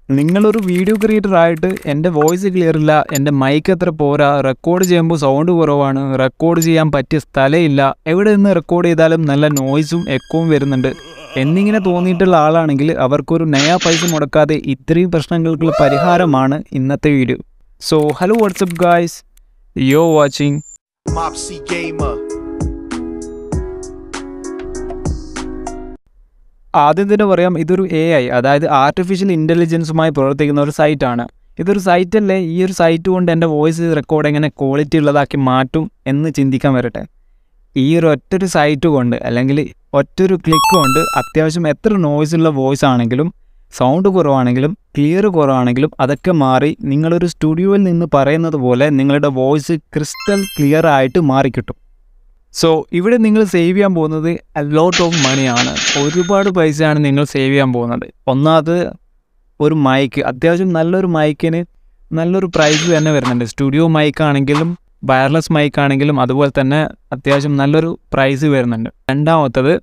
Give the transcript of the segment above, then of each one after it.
നിങ്ങളൊരു video creator ആയിട്ട് എൻ്റെ വോയിസ് ക്ലിയർ ഇല്ല എൻ്റെ മൈക്ക് അത്ര പോരാ റെക്കോർഡ് ചെയ്യുമ്പോൾ സൗണ്ട് കുറവാണ് റെക്കോർഡ് ചെയ്യാൻ പറ്റിയ സ്ഥലമില്ല എവിടെ നിന്ന് റെക്കോർഡ് ചെയ്താലും നല്ല നോയ്സും എക്കോവും വരുന്നുണ്ട് എന്നിങ്ങനെ തോന്നിയിട്ടുള്ള ആളാണെങ്കിൽ അവർക്കൊരു നയാ പൈസ മുടക്കാതെ ഇത്രയും പ്രശ്നങ്ങൾക്കുള്ള പരിഹാരമാണ് ഇന്നത്തെ video so hello what's up guys yo watching Mopsy Gamer. ആദ്യം തന്നെ പറയാം ഇതൊരു എ ഐ അതായത് ആർട്ടിഫിഷ്യൽ ഇൻ്റലിജൻസുമായി പ്രവർത്തിക്കുന്ന ഒരു സൈറ്റാണ് ഇതൊരു സൈറ്റല്ലേ ഈ ഒരു സൈറ്റ് കൊണ്ട് എൻ്റെ വോയിസ് റെക്കോർഡ് എങ്ങനെ ക്വാളിറ്റി ഉള്ളതാക്കി മാറ്റും എന്ന് ചിന്തിക്കാൻ വരട്ടെ ഈ ഒരു ഒറ്റൊരു സൈറ്റ് കൊണ്ട് അല്ലെങ്കിൽ ഒറ്റൊരു ക്ലിക്ക് കൊണ്ട് അത്യാവശ്യം എത്ര നോയ്സ് ഉള്ള വോയിസ് ആണെങ്കിലും സൗണ്ട് കുറവാണെങ്കിലും ക്ലിയർ കുറവാണെങ്കിലും അതൊക്കെ മാറി നിങ്ങളൊരു സ്റ്റുഡിയോയിൽ നിന്ന് പറയുന്നത് പോലെ നിങ്ങളുടെ വോയിസ് ക്രിസ്റ്റൽ ക്ലിയർ ആയിട്ട് മാറിക്കിട്ടും സോ ഇവിടെ നിങ്ങൾ സേവ് ചെയ്യാൻ പോകുന്നത് ലോട്ട് ഓഫ് മണിയാണ് ഒരുപാട് പൈസയാണ് നിങ്ങൾ സേവ് ചെയ്യാൻ പോകുന്നത് ഒന്നാമത് ഒരു മൈക്ക് അത്യാവശ്യം നല്ലൊരു മൈക്കിന് നല്ലൊരു പ്രൈസ് തന്നെ വരുന്നുണ്ട് സ്റ്റുഡിയോ മൈക്ക് ആണെങ്കിലും വയർലെസ് മൈക്ക് ആണെങ്കിലും അതുപോലെ തന്നെ അത്യാവശ്യം നല്ലൊരു പ്രൈസ് വരുന്നുണ്ട് രണ്ടാമത്തത്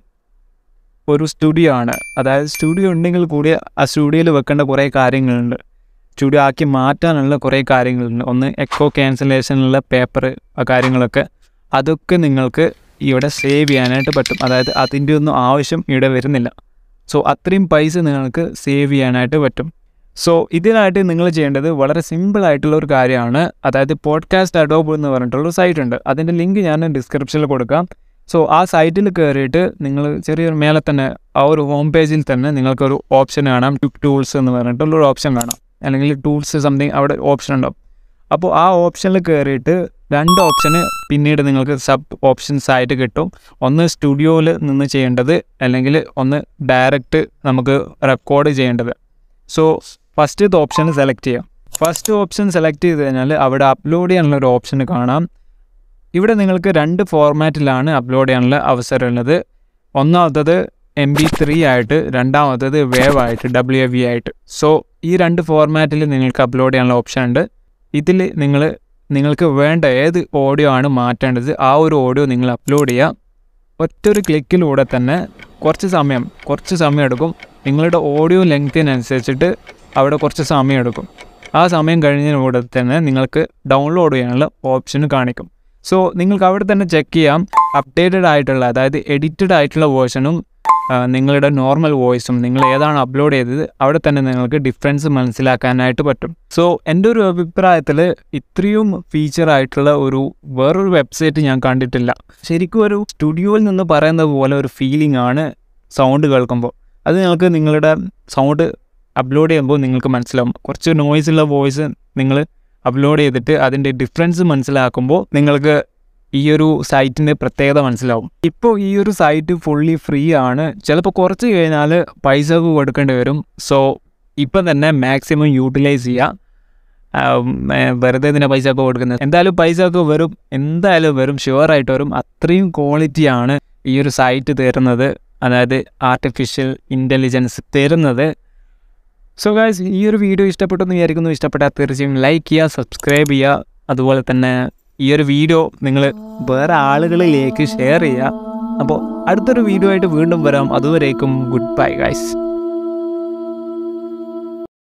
ഒരു സ്റ്റുഡിയോ ആണ് അതായത് സ്റ്റുഡിയോ ഉണ്ടെങ്കിൽ കൂടി ആ സ്റ്റുഡിയോയിൽ വെക്കേണ്ട കുറേ കാര്യങ്ങളുണ്ട് സ്റ്റുഡിയോ ആക്കി മാറ്റാനുള്ള കുറേ കാര്യങ്ങളുണ്ട് ഒന്ന് എക്കോ ക്യാൻസലേഷനുള്ള പേപ്പർ ആ കാര്യങ്ങളൊക്കെ അതൊക്കെ നിങ്ങൾക്ക് ഇവിടെ സേവ് ചെയ്യാനായിട്ട് പറ്റും അതായത് അതിൻ്റെ ഒന്നും ആവശ്യം ഇവിടെ വരുന്നില്ല സോ അത്രയും പൈസ നിങ്ങൾക്ക് സേവ് ചെയ്യാനായിട്ട് പറ്റും സോ ഇതിനായിട്ട് നിങ്ങൾ ചെയ്യേണ്ടത് വളരെ സിമ്പിൾ ആയിട്ടുള്ള ഒരു കാര്യമാണ് അതായത് പോഡ്കാസ്റ്റ് അഡോബ് എന്ന് പറഞ്ഞിട്ടുള്ള സൈറ്റ് ഉണ്ട് അതിൻ്റെ ലിങ്ക് ഞാൻ ഡിസ്ക്രിപ്ഷനിൽ കൊടുക്കാം സോ ആ സൈറ്റിൽ കയറിയിട്ട് നിങ്ങൾ ചെറിയൊരു മേലെ തന്നെ ആ ഒരു ഹോം പേജിൽ തന്നെ നിങ്ങൾക്കൊരു ഓപ്ഷൻ കാണാം ടൂൾസ് എന്ന് പറഞ്ഞിട്ടുള്ളൊരു ഓപ്ഷൻ കാണാം അല്ലെങ്കിൽ ടൂൾസ് സംതിങ് അവിടെ ഓപ്ഷൻ ഉണ്ടാവും അപ്പോൾ ആ ഓപ്ഷനിൽ കയറിയിട്ട് രണ്ട് ഓപ്ഷന് പിന്നീട് നിങ്ങൾക്ക് സബ് ഓപ്ഷൻസ് ആയിട്ട് കിട്ടും ഒന്ന് സ്റ്റുഡിയോയിൽ നിന്ന് ചെയ്യേണ്ടത് അല്ലെങ്കിൽ ഒന്ന് ഡയറക്റ്റ് നമുക്ക് റെക്കോർഡ് ചെയ്യേണ്ടത് സോ ഫസ്റ്റ് ഇത് ഓപ്ഷൻ സെലക്ട് ചെയ്യാം ഫസ്റ്റ് ഓപ്ഷൻ സെലക്ട് ചെയ്ത് കഴിഞ്ഞാൽ അവിടെ അപ്ലോഡ് ചെയ്യാനുള്ള ഒരു ഓപ്ഷൻ കാണാം ഇവിടെ നിങ്ങൾക്ക് രണ്ട് ഫോർമാറ്റിലാണ് അപ്ലോഡ് ചെയ്യാനുള്ള അവസരമുള്ളത് ഒന്നാമത്തത് എം ബി ത്രീ ആയിട്ട് രണ്ടാമത്തത് വേവ് ആയിട്ട് ഡബ്ല്യു വി ആയിട്ട് സോ ഈ രണ്ട് ഫോർമാറ്റിൽ നിങ്ങൾക്ക് അപ്ലോഡ് ചെയ്യാനുള്ള ഓപ്ഷൻ ഉണ്ട് ഇതിൽ നിങ്ങൾ നിങ്ങൾക്ക് വേണ്ട ഏത് ഓഡിയോ ആണ് മാറ്റേണ്ടത് ആ ഒരു ഓഡിയോ നിങ്ങൾ അപ്ലോഡ് ചെയ്യുക ഒറ്റൊരു ക്ലിക്കിലൂടെ തന്നെ കുറച്ച് സമയം കുറച്ച് സമയം എടുക്കും നിങ്ങളുടെ ഓഡിയോ ലെങ്തിനനുസരിച്ചിട്ട് അവിടെ കുറച്ച് സമയം എടുക്കും ആ സമയം കഴിഞ്ഞതിലൂടെ തന്നെ നിങ്ങൾക്ക് ഡൗൺലോഡ് ചെയ്യാനുള്ള ഓപ്ഷൻ കാണിക്കും സോ നിങ്ങൾക്ക് അവിടെ തന്നെ ചെക്ക് ചെയ്യാം അപ്ഡേറ്റഡ് ആയിട്ടുള്ള അതായത് എഡിറ്റഡ് ആയിട്ടുള്ള വേർഷനും നിങ്ങളുടെ നോർമൽ വോയിസും നിങ്ങൾ ഏതാണ് അപ്ലോഡ് ചെയ്തത് അവിടെ തന്നെ നിങ്ങൾക്ക് ഡിഫറൻസ് മനസ്സിലാക്കാനായിട്ട് പറ്റും സോ എൻ്റെ ഒരു അഭിപ്രായത്തിൽ ഇത്രയും ഫീച്ചർ ആയിട്ടുള്ള ഒരു വേറൊരു വെബ്സൈറ്റ് ഞാൻ കണ്ടിട്ടില്ല ശരിക്കും ഒരു സ്റ്റുഡിയോയിൽ നിന്ന് പറയുന്നത് പോലെ ഒരു ഫീലിംഗ് ആണ് സൗണ്ട് കേൾക്കുമ്പോൾ അത് നിങ്ങൾക്ക് നിങ്ങളുടെ സൗണ്ട് അപ്ലോഡ് ചെയ്യുമ്പോൾ നിങ്ങൾക്ക് മനസ്സിലാവും കുറച്ച് നോയ്സ് ഉള്ള വോയിസ് നിങ്ങൾ അപ്ലോഡ് ചെയ്തിട്ട് അതിൻ്റെ ഡിഫറൻസ് മനസ്സിലാക്കുമ്പോൾ നിങ്ങൾക്ക് ഈ ഒരു സൈറ്റിൻ്റെ പ്രത്യേകത മനസ്സിലാവും ഇപ്പോൾ ഈ ഒരു സൈറ്റ് ഫുള്ളി ഫ്രീ ആണ് ചിലപ്പോൾ കുറച്ച് കഴിഞ്ഞാൽ പൈസ ഒക്കെ കൊടുക്കേണ്ടി വരും സോ ഇപ്പം തന്നെ മാക്സിമം യൂട്ടിലൈസ് ചെയ്യുക വെറുതെ ഇതിനെ പൈസ ഒക്കെ കൊടുക്കുന്നത് എന്തായാലും പൈസ ഒക്കെ വരും എന്തായാലും വരും ഷുവറായിട്ട് വരും അത്രയും ക്വാളിറ്റിയാണ് ഈ ഒരു സൈറ്റ് തരുന്നത് അതായത് ആർട്ടിഫിഷ്യൽ ഇൻ്റലിജൻസ് തരുന്നത് സോ ഗായ്സ് ഈ ഒരു വീഡിയോ ഇഷ്ടപ്പെട്ടെന്ന് വിചാരിക്കുന്നു ഇഷ്ടപ്പെട്ടാൽ തീർച്ചയായും ലൈക്ക് ചെയ്യുക സബ്സ്ക്രൈബ് ചെയ്യുക അതുപോലെ തന്നെ ഈ ഒരു വീഡിയോ നിങ്ങൾ വേറെ ആളുകളിലേക്ക് ഷെയർ ചെയ്യുക അപ്പോൾ അടുത്തൊരു വീഡിയോ ആയിട്ട് വീണ്ടും വരാം അതുവരേക്കും ഗുഡ് ബൈ ഗൈസ്